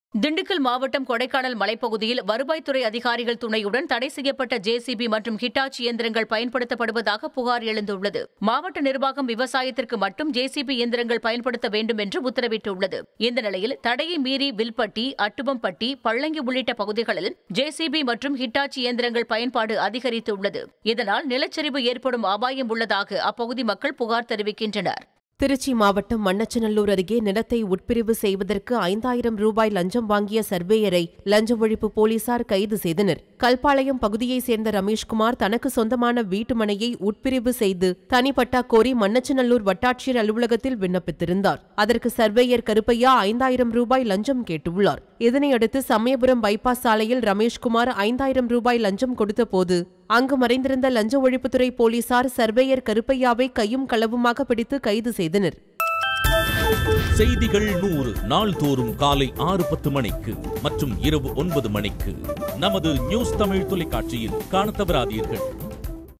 திண்டுக்கல் மாவட்டம் கொடைக்கானல் மலைப்பகுதியில் வருவாய்த்துறை அதிகாரிகள் துணையுடன் தடை செய்யப்பட்ட ஜேசிபி மற்றும் ஹிட்டாச்சி இயந்திரங்கள் பயன்படுத்தப்படுவதாக புகார் எழுந்துள்ளது மாவட்ட நிர்வாகம் விவசாயத்திற்கு மட்டும் ஜேசிபி இயந்திரங்கள் பயன்படுத்த வேண்டும் என்று உத்தரவிட்டுள்ளது இந்த நிலையில் தடையை மீறி வில்பட்டி அட்டுவம்பட்டி பள்ளங்கி உள்ளிட்ட பகுதிகளில் ஜேசிபி மற்றும் ஹிட்டாச்சி இயந்திரங்கள் பயன்பாடு அதிகரித்துள்ளது இதனால் நிலச்சரிவு ஏற்படும் அபாயம் உள்ளதாக அப்பகுதி மக்கள் புகார் தெரிவிக்கின்றனர் திருச்சி மாவட்டம் மண்ணச்சநல்லூர் அருகே நிலத்தை உட்பிரிவு செய்வதற்கு ஐந்தாயிரம் ரூபாய் லஞ்சம் வாங்கிய சர்வேயரை லஞ்ச ஒழிப்பு போலீசார் கைது செய்தனர் கல்பாளையம் பகுதியைச் சேர்ந்த ரமேஷ்குமார் தனக்கு சொந்தமான வீட்டு மனையை உட்பிரிவு செய்து தனிப்பட்டா கோரி மண்ணச்சநல்லூர் வட்டாட்சியர் அலுவலகத்தில் விண்ணப்பித்திருந்தார் அதற்கு சர்வேயர் கருப்பையா ஐந்தாயிரம் ரூபாய் லஞ்சம் கேட்டுள்ளார் இதனையடுத்து சமயபுரம் பைபாஸ் சாலையில் ரமேஷ்குமார் ஐந்தாயிரம் ரூபாய் லஞ்சம் கொடுத்தபோது அங்கு மறைந்திருந்த லஞ்ச ஒழிப்புத்துறை போலீசார் சர்வேயர் கருப்பையாவை கையும் களவுமாக பிடித்து கைது செய்தனர் செய்திகள் நூறு நாள்தோறும் காலை ஆறு பத்து மணிக்கு மற்றும் இரவு ஒன்பது மணிக்கு நமது நியூஸ் தமிழ் தொலைக்காட்சியில் காணத் தவறாதீர்கள்